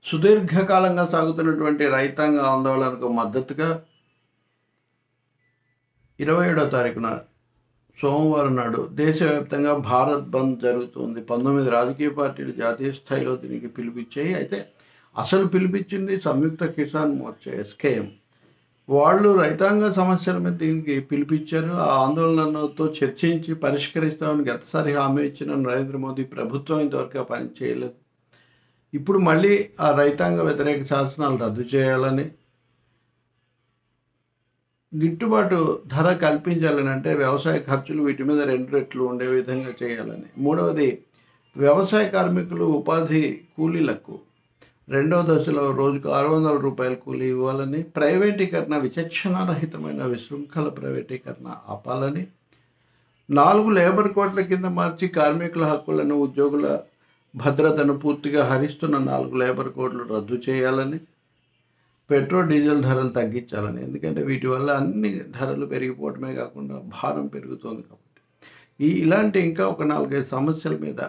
సుదీర్ఘకాలంగా సాగుతున్నటువంటి రైతాంగ ఆందోళనకు మద్దతుగా ఇరవై ఏడో తారీఖున సోమవారం నాడు దేశవ్యాప్తంగా భారత్ బంద్ జరుగుతుంది పంతొమ్మిది రాజకీయ పార్టీలు జాతీయ స్థాయిలో దీనికి పిలిపించాయి అయితే అసలు పిలిపించింది సంయుక్త కిసాన్ మోర్చా ఎస్కేఎం వాళ్ళు రైతాంగ సమస్యల మీద దీనికి పిలిపించారు ఆ ఆందోళనతో చర్చించి పరిష్కరిస్తామని గతసారి హామీ ఇచ్చిన నరేంద్ర మోదీ ప్రభుత్వం ఇంతవరకు ఆ పని చేయలేదు ఇప్పుడు మళ్ళీ ఆ రైతాంగ వ్యతిరేక శాసనాలు రద్దు చేయాలని గిట్టుబాటు ధర కల్పించాలని అంటే వ్యవసాయ ఖర్చులు వీటి మీద రెండు రెట్లు ఉండే విధంగా చేయాలని మూడవది వ్యవసాయ కార్మికులు ఉపాధి కూలీలకు రెండవ దశలో రోజుకు ఆరు వందల రూపాయల కూలీ ఇవ్వాలని ప్రైవేటీకరణ విచక్షణారహితమైన విశృంఖల ప్రైవేటీకరణ ఆపాలని నాలుగు లేబర్ కోట్ల కింద మార్చి కార్మికుల హక్కులను ఉద్యోగుల భద్రతను పూర్తిగా హరిస్తున్న నాలుగు లేబర్ కోడ్లు రద్దు చేయాలని పెట్రోల్ డీజిల్ ధరలు తగ్గించాలని ఎందుకంటే వీటి వల్ల అన్ని ధరలు పెరిగిపోవడమే కాకుండా భారం పెరుగుతోంది కాబట్టి ఈ ఇలాంటి ఇంకా ఒక నాలుగైదు సమస్యల మీద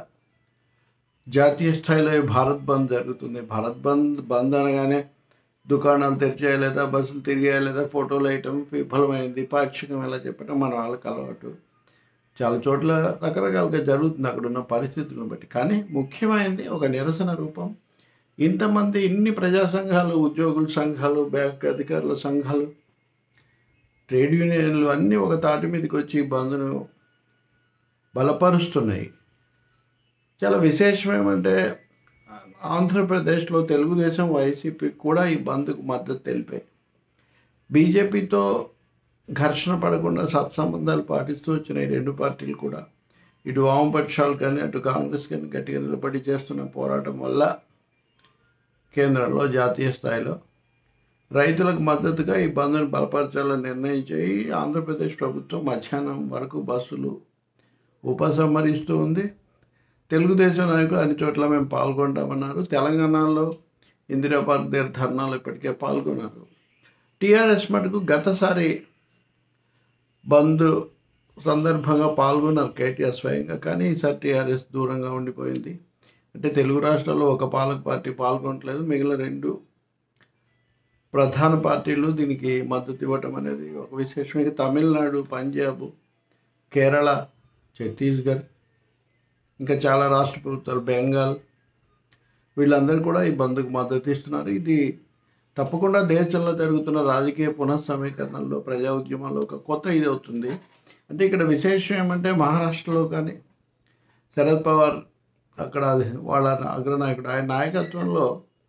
జాతీయ స్థాయిలో ఈ భారత్ బంద్ జరుగుతుంది భారత్ బంద్ బంద్ అనగానే దుకాణాలు తెరిచేయలేదా బస్సులు తిరిగేయలేదా ఫోటోలు వేయటం విఫలమైంది పాక్షికం ఇలా చెప్పడం మన వాళ్ళకి అలవాటు చాలా చోట్ల రకరకాలుగా జరుగుతుంది అక్కడ ఉన్న పరిస్థితులను బట్టి కానీ ముఖ్యమైనది ఒక నిరసన రూపం ఇంతమంది ఇన్ని ప్రజా సంఘాలు ఉద్యోగుల సంఘాలు బ్యాంక్ అధికారుల సంఘాలు ట్రేడ్ యూనియన్లు అన్నీ ఒక తాటి మీదకి వచ్చి ఈ బంద్ను బలపరుస్తున్నాయి చాలా విశేషం ఏమంటే ఆంధ్రప్రదేశ్లో తెలుగుదేశం వైసీపీ కూడా ఈ బంద్కు మద్దతు తెలిపాయి బీజేపీతో ఘర్షణ పడకుండా సత్సంబంధాలు పాటిస్తూ వచ్చిన ఈ రెండు పార్టీలు కూడా ఇటు వామపక్షాలు కానీ అటు కాంగ్రెస్ కానీ గట్టిగా నిలబడి చేస్తున్న పోరాటం వల్ల కేంద్రంలో జాతీయ స్థాయిలో రైతులకు మద్దతుగా ఈ బంద్ను బలపరచాలని నిర్ణయించాయి ఆంధ్రప్రదేశ్ ప్రభుత్వం మధ్యాహ్నం వరకు బస్సులు ఉపసంహరిస్తూ ఉంది తెలుగుదేశం నాయకులు అన్ని చోట్ల మేము పాల్గొంటామన్నారు తెలంగాణలో ఇందిరా పార్క్ దగ్గర ధర్నాలు ఇప్పటికే పాల్గొన్నారు టీఆర్ఎస్ మటుకు గతసారి బంద్ సందర్భంగా పాల్గొన్నారు కేటీఆర్ స్వయంగా కానీ ఈసారి టీఆర్ఎస్ దూరంగా ఉండిపోయింది అంటే తెలుగు రాష్ట్రాల్లో ఒక పాలక పార్టీ పాల్గొనట్లేదు మిగిలిన రెండు ప్రధాన పార్టీలు దీనికి మద్దతు ఇవ్వటం అనేది ఒక విశేషం ఇక తమిళనాడు పంజాబ్ కేరళ ఛత్తీస్గఢ్ ఇంకా చాలా రాష్ట్ర ప్రభుత్వాలు బెంగాల్ వీళ్ళందరూ కూడా ఈ బంద్కు మద్దతు ఇస్తున్నారు ఇది తప్పకుండా దేశంలో జరుగుతున్న రాజకీయ పునఃసమీకరణలో ప్రజా ఉద్యమాల్లో ఒక కొత్త ఇది అవుతుంది అంటే ఇక్కడ విశేషం ఏమంటే మహారాష్ట్రలో కానీ శరద్ పవార్ అక్కడ అది వాళ్ళ అగ్రనాయకుడు ఆయన నాయకత్వంలో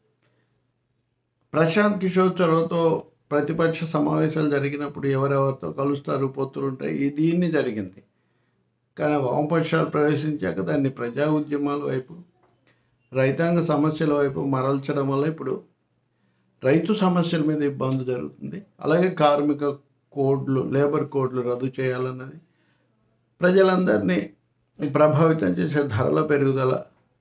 ప్రశాంత్ కిషోర్ చొరవతో ప్రతిపక్ష సమావేశాలు జరిగినప్పుడు ఎవరెవరితో కలుస్తారు పొత్తులు ఉంటాయి ఈ దీన్ని జరిగింది కానీ వామపక్షాలు ప్రవేశించాక దాన్ని ప్రజా ఉద్యమాల వైపు రైతాంగ సమస్యల వైపు మరల్చడం వల్ల ఇప్పుడు రైతు సమస్యల మీద ఇబ్బంది జరుగుతుంది అలాగే కార్మిక కోడ్లు లేబర్ కోడ్లు రద్దు చేయాలన్నది ప్రజలందరినీ ప్రభావితం చేసే ధరల పెరుగుదల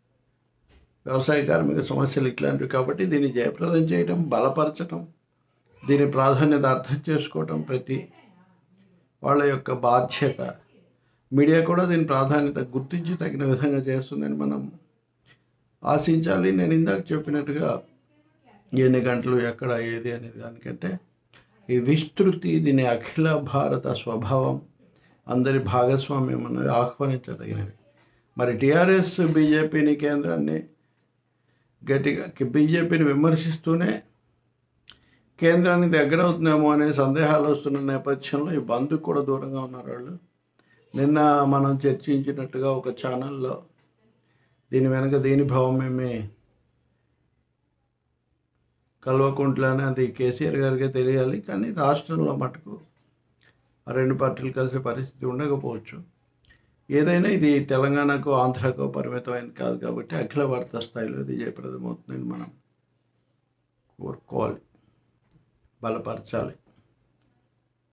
వ్యవసాయ కార్మిక సమస్యలు ఇట్లాంటివి కాబట్టి దీన్ని జయప్రదం చేయడం బలపరచడం దీని ప్రాధాన్యత అర్థం చేసుకోవటం ప్రతి వాళ్ళ యొక్క బాధ్యత మీడియా కూడా దీని ప్రాధాన్యత గుర్తించి తగిన విధంగా చేస్తుందని మనం ఆశించాలి నేను ఇందాక చెప్పినట్టుగా ఎన్ని గంటలు ఎక్కడ ఏది అనేది దానికంటే ఈ విస్తృతి దీని అఖిల భారత స్వభావం అందరి భాగస్వామ్యం అన్నది ఆహ్వానించదగినవి మరి టీఆర్ఎస్ బీజేపీని కేంద్రాన్ని గట్టిగా బీజేపీని విమర్శిస్తూనే కేంద్రానికి దగ్గర అవుతుందేమో అనే సందేహాలు వస్తున్న నేపథ్యంలో ఈ బంద్ కూడా దూరంగా ఉన్నారు వాళ్ళు నిన్న మనం చర్చించినట్టుగా ఒక ఛానల్లో దీని వెనక దీని భావమేమి కల్వకుంట్లని అది కేసీఆర్ గారికే తెలియాలి కానీ రాష్ట్రంలో మటుకు ఆ రెండు పార్టీలు కలిసే పరిస్థితి ఉండకపోవచ్చు ఏదైనా ఇది తెలంగాణకు ఆంధ్రాకు పరిమితమైంది కాదు కాబట్టి అఖిల భారత స్థాయిలో ఇది జయప్రదం అవుతుందని మనం కోరుకోవాలి బలపరచాలి